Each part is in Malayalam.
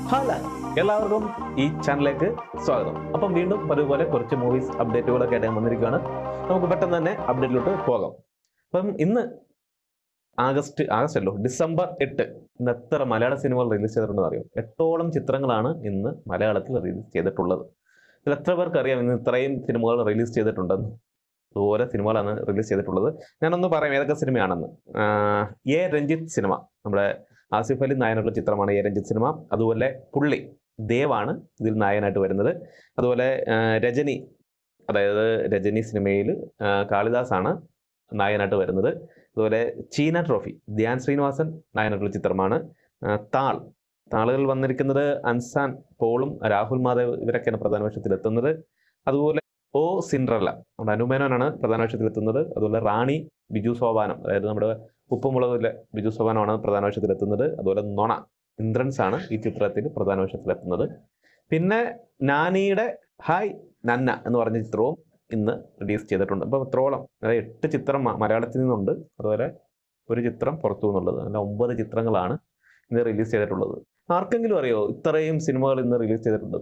ഹലോ എല്ലാവർക്കും ഈ ചാനലിലേക്ക് സ്വാഗതം അപ്പം വീണ്ടും പതിപോലെ കുറച്ച് മൂവീസ് അപ്ഡേറ്റുകളൊക്കെ ആയിട്ട് ഞാൻ വന്നിരിക്കുകയാണ് നമുക്ക് പെട്ടെന്ന് തന്നെ അപ്ഡേറ്റിലോട്ട് പോകാം അപ്പം ഇന്ന് ആഗസ്റ്റ് ആഗസ്റ്റ് അല്ലോ ഡിസംബർ എട്ട് ഇന്ന് എത്ര മലയാള സിനിമകൾ റിലീസ് ചെയ്തിട്ടുണ്ടെന്ന് അറിയോ എട്ടോളം ചിത്രങ്ങളാണ് ഇന്ന് മലയാളത്തിൽ റിലീസ് ചെയ്തിട്ടുള്ളത് ഇതിൽ എത്ര പേർക്ക് അറിയാം ഇന്ന് ഇത്രയും സിനിമകൾ റിലീസ് ചെയ്തിട്ടുണ്ടെന്ന് ഓരോ സിനിമകളാണ് റിലീസ് ചെയ്തിട്ടുള്ളത് ഞാനൊന്ന് പറയാം ഏതൊക്കെ സിനിമയാണെന്ന് ആഹ് എ രഞ്ജിത്ത് സിനിമ നമ്മുടെ ആസിഫ് അലി നായനുള്ള ചിത്രമാണ് എ രഞ്ജിത്ത് സിനിമ അതുപോലെ പുള്ളി ദേവാണ് ഇതിൽ നായകനായിട്ട് വരുന്നത് അതുപോലെ ആ, രജനി അതായത് രജനി സിനിമയിൽ കാളിദാസ് ആണ് നായകനായിട്ട് വരുന്നത് അതുപോലെ ചീന ട്രോഫി ധ്യാൻ ശ്രീനിവാസൻ നായകനായിട്ടുള്ള ചിത്രമാണ് ആ, താൾ താളുകൾ വന്നിരിക്കുന്നത് അൻസാൻ പോളും രാഹുൽ മാധവ് ഇവരൊക്കെയാണ് പ്രധാന വേഷത്തിൽ എത്തുന്നത് അതുപോലെ ഓ സിൻഡ്രല്ല നമ്മുടെ അനുമേനോനാണ് പ്രധാന വേഷത്തിൽ എത്തുന്നത് അതുപോലെ റാണി ബിജു സോപാനം അതായത് നമ്മുടെ ഉപ്പുമുളകിലെ ബിജു സോപാനമാണ് പ്രധാന വേഷത്തിൽ എത്തുന്നത് അതുപോലെ നൊണ ഇന്ദ്രൻസ് ആണ് ഈ ചിത്രത്തിൽ പ്രധാന വേഷത്തിൽ എത്തുന്നത് പിന്നെ നാനിയുടെ ഹായ് നന്ന എന്ന് പറഞ്ഞ ചിത്രവും ഇന്ന് റിലീസ് ചെയ്തിട്ടുണ്ട് അപ്പോൾ ഇത്രോളം അതായത് എട്ട് ചിത്രം മ- മലയാളത്തിൽ നിന്നുണ്ട് അതുപോലെ ഒരു ചിത്രം പുറത്തു നിന്നുള്ളത് അങ്ങനെ ഒമ്പത് ചിത്രങ്ങളാണ് ഇന്ന് റിലീസ് ചെയ്തിട്ടുള്ളത് ആർക്കെങ്കിലും അറിയോ ഇത്രയും സിനിമകൾ ഇന്ന് റിലീസ് ചെയ്തിട്ടുണ്ട്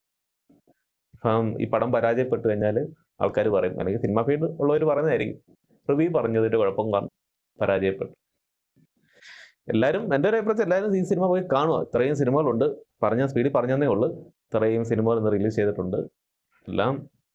അപ്പം ഈ പടം പരാജയപ്പെട്ടു കഴിഞ്ഞാൽ ആൾക്കാർ പറയും അല്ലെങ്കിൽ സിനിമ ഫീൽഡ് ഉള്ളവർ പറയുന്നതായിരിക്കും റിവ്യൂ പറഞ്ഞതിന്റെ കുഴപ്പം കാരണം പരാജയപ്പെട്ടു എല്ലാവരും എൻ്റെ ഒരു അഭിപ്രായത്തിൽ എല്ലാവരും ഈ സിനിമ പോയി കാണുക ഇത്രയും സിനിമകളുണ്ട് പറഞ്ഞ സ്പീഡിൽ പറഞ്ഞതേ ഉള്ളൂ ഇത്രയും സിനിമകൾ ഇന്ന് റിലീസ് ചെയ്തിട്ടുണ്ട് എല്ലാം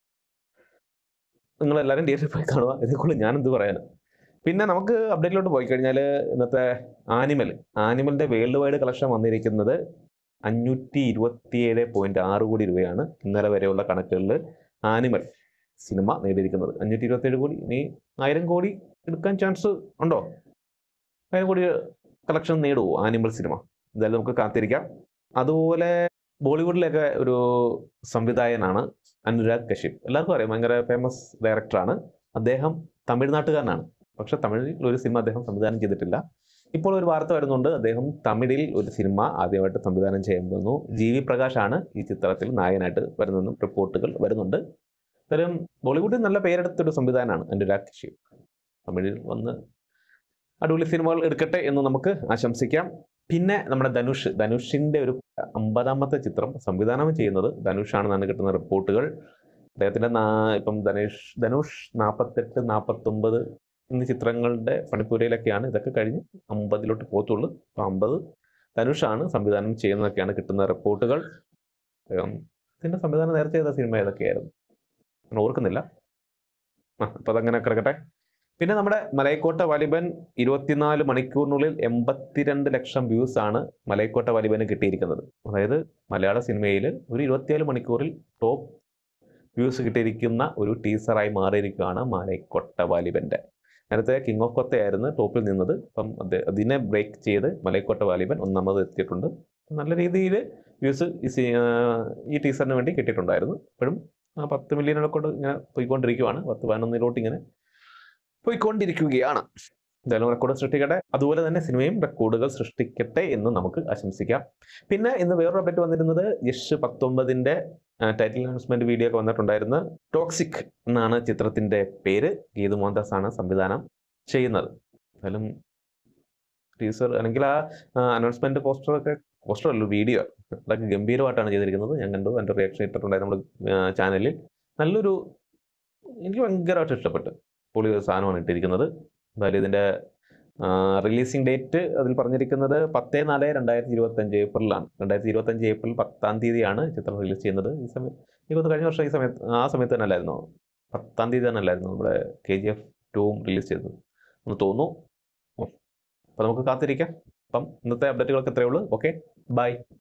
നിങ്ങൾ എല്ലാവരും തിയേറ്ററിൽ പോയി കാണുക ഇതേക്കുള്ള ഞാൻ എന്ത് പറയാനാണ് പിന്നെ നമുക്ക് അപ്ഡേറ്റിലോട്ട് പോയി കഴിഞ്ഞാൽ ഇന്നത്തെ ആനിമൽ ആനിമലിന്റെ വേൾഡ് വൈഡ് കളക്ഷൻ വന്നിരിക്കുന്നത് അഞ്ഞൂറ്റി ഇരുപത്തിയേഴ് പോയിന്റ് ആറ് കോടി രൂപയാണ് ഇന്നലെ വരെയുള്ള കണക്കുകളിൽ ആനിമൽ സിനിമ നേടിയിരിക്കുന്നത് അഞ്ഞൂറ്റി ഇരുപത്തിയേഴ് കോടി ഇനി ആയിരം കോടി എടുക്കാൻ ചാൻസ് ഉണ്ടോ ആയിരം കോടി കളക്ഷൻ നേടുമോ ആനിമൽ സിനിമ എന്തായാലും നമുക്ക് കാത്തിരിക്കാം അതുപോലെ ബോളിവുഡിലൊക്കെ ഒരു സംവിധായകനാണ് അനുരാഗ് കശ്യപ് എല്ലാവർക്കും അറിയാം ഭയങ്കര ഫേമസ് ഡയറക്ടറാണ് അദ്ദേഹം തമിഴ്നാട്ടുകാരനാണ് പക്ഷെ തമിഴിൽ ഒരു സിനിമ അദ്ദേഹം സംവിധാനം ചെയ്തിട്ടില്ല ഇപ്പോൾ ഒരു വാർത്ത വരുന്നുണ്ട് അദ്ദേഹം തമിഴിൽ ഒരു സിനിമ ആദ്യമായിട്ട് സംവിധാനം ചെയ്യാൻ പോകുന്നു ജി വി പ്രകാശാണ് ഈ ചിത്രത്തിൽ നായകനായിട്ട് വരുന്നെന്നും റിപ്പോർട്ടുകൾ വരുന്നുണ്ട് എന്തായാലും ബോളിവുഡിൽ നല്ല പേരെടുത്തൊരു സംവിധാനമാണ് അനുരാഗ് കശ്യപ് തമിഴിൽ വന്ന് അടിപൊളി സിനിമകൾ എടുക്കട്ടെ എന്ന് നമുക്ക് ആശംസിക്കാം പിന്നെ നമ്മുടെ ധനുഷ് ധനുഷിന്റെ ഒരു അമ്പതാമത്തെ ചിത്രം സംവിധാനം ചെയ്യുന്നത് ധനുഷാണെന്നാണ് കിട്ടുന്ന റിപ്പോർട്ടുകൾ അദ്ദേഹത്തിന്റെ നാ- ഇപ്പം ധനുഷ് ധനുഷ് നാൽപ്പത്തെട്ട് നാൽപ്പത്തൊമ്പത് എന്നീ ചിത്രങ്ങളുടെ പണിപ്പുരയിലൊക്കെയാണ് ഇതൊക്കെ കഴിഞ്ഞ് അമ്പതിലോട്ട് പോകത്തുള്ളൂ അപ്പം അമ്പത് ധനുഷാണ് സംവിധാനം ചെയ്യുന്നതൊക്കെയാണ് കിട്ടുന്ന റിപ്പോർട്ടുകൾ അദ്ദേഹം ഇതിന്റെ സംവിധാനം നേരത്തെ ചെയ്ത സിനിമ ഏതൊക്കെയായിരുന്നു ഞാൻ ഓർക്കുന്നില്ല ആ അപ്പം അതങ്ങനെ കിടക്കട്ടെ പിന്നെ നമ്മുടെ മലയക്കോട്ട വാലിബൻ ഇരുപത്തിനാല് മണിക്കൂറിനുള്ളിൽ എൺപത്തിരണ്ട് ലക്ഷം വ്യൂസ് ആണ് മലയക്കോട്ട വാലിബന് കിട്ടിയിരിക്കുന്നത് അതായത് മലയാള സിനിമയിൽ ഒരു ഇരുപത്തിയേഴ് മണിക്കൂറിൽ ടോപ്പ് വ്യൂസ് കിട്ടിയിരിക്കുന്ന ഒരു ടീസറായി മാറിയിരിക്കുകയാണ് മലയക്കോട്ട വാലിബന്റെ നേരത്തെ കിങ് ഓഫ് കൊത്തയായിരുന്നു ടോപ്പിൽ നിന്നത് അപ്പം അത് അതിനെ ബ്രേക്ക് ചെയ്ത് മലയക്കോട്ട വാലിബൻ ഒന്നാമത് എത്തിയിട്ടുണ്ട് നല്ല രീതിയിൽ വ്യൂസ് ഈ സി- ആ, ഈ ടീസറിന് വേണ്ടി കിട്ടിയിട്ടുണ്ടായിരുന്നു ഇപ്പോഴും ആ പത്ത് മില്യണൊക്കെ കൊണ്ട് ഇങ്ങനെ പോയിക്കൊണ്ടിരിക്കുവാണ് പത്ത് പതിനൊന്നിലോട്ട് ഇങ്ങനെ പോയിക്കൊണ്ടിരിക്കുകയാണ് എന്തായാലും റെക്കോർഡ് സൃഷ്ടിക്കട്ടെ അതുപോലെ തന്നെ സിനിമയും റെക്കോർഡുകൾ സൃഷ്ടിക്കട്ടെ എന്ന് നമുക്ക് ആശംസിക്കാം പിന്നെ ഇന്ന് വേറൊരു അപ്ഡേറ്റ് വന്നിരുന്നത് യഷ് പത്തൊമ്പതിന്റെ ടൈറ്റിൽ അനൗൺസ്മെന്റ് വീഡിയോ ഒക്കെ വന്നിട്ടുണ്ടായിരുന്നു ടോക്സിക് എന്നാണ് ചിത്രത്തിന്റെ പേര് ഗീതു മോഹൻദാസ് ആണ് സംവിധാനം ചെയ്യുന്നത് എന്തായാലും ടീസർ അല്ലെങ്കിൽ ആ അനൗൺസ്മെന്റ് പോസ്റ്റർ ഒക്കെ പോസ്റ്റർ അല്ല വീഡിയോ അതൊക്കെ ഗംഭീരമായിട്ടാണ് ചെയ്തിരിക്കുന്നത് ഞാൻ കണ്ടു എൻ്റെ റിയാക്ഷൻ ഇട്ടിട്ടുണ്ടായിരുന്നു നമ്മുടെ ചാനലിൽ നല്ലൊരു എനിക്ക് ഭയങ്കരമായിട്ട് ഇഷ്ടപ്പെട്ടു പൊളി ഒരു സാധനമാണ് ഇട്ടിരിക്കുന്നത് എന്തായാലും ഇതിൻ്റെ റിലീസിംഗ് ഡേറ്റ് അതിൽ പറഞ്ഞിരിക്കുന്നത് പത്ത് നാല് രണ്ടായിരത്തി ഇരുപത്തഞ്ച് ഏപ്രിലാണ് രണ്ടായിരത്തി ഇരുപത്തഞ്ച് ഏപ്രിൽ പത്താം തീയതിയാണ് ചിത്രം റിലീസ് ചെയ്യുന്നത് ഈ സമയം ഇരുപത് കഴിഞ്ഞ വർഷം ഈ സമയത്ത് ആ സമയത്ത് തന്നെ അല്ലായിരുന്നോ പത്താം തീയതി തന്നെ അല്ലായിരുന്നു നമ്മുടെ കെ ജി എഫ് ടൂവും റിലീസ് ചെയ്തത് എന്ന് തോന്നുന്നു അപ്പോൾ നമുക്ക് കാത്തിരിക്കാം അപ്പം ഇന്നത്തെ അപ്ഡേറ്റുകളൊക്കെ ഇത്രയേ ഉള്ളൂ ഓക്കെ ബൈ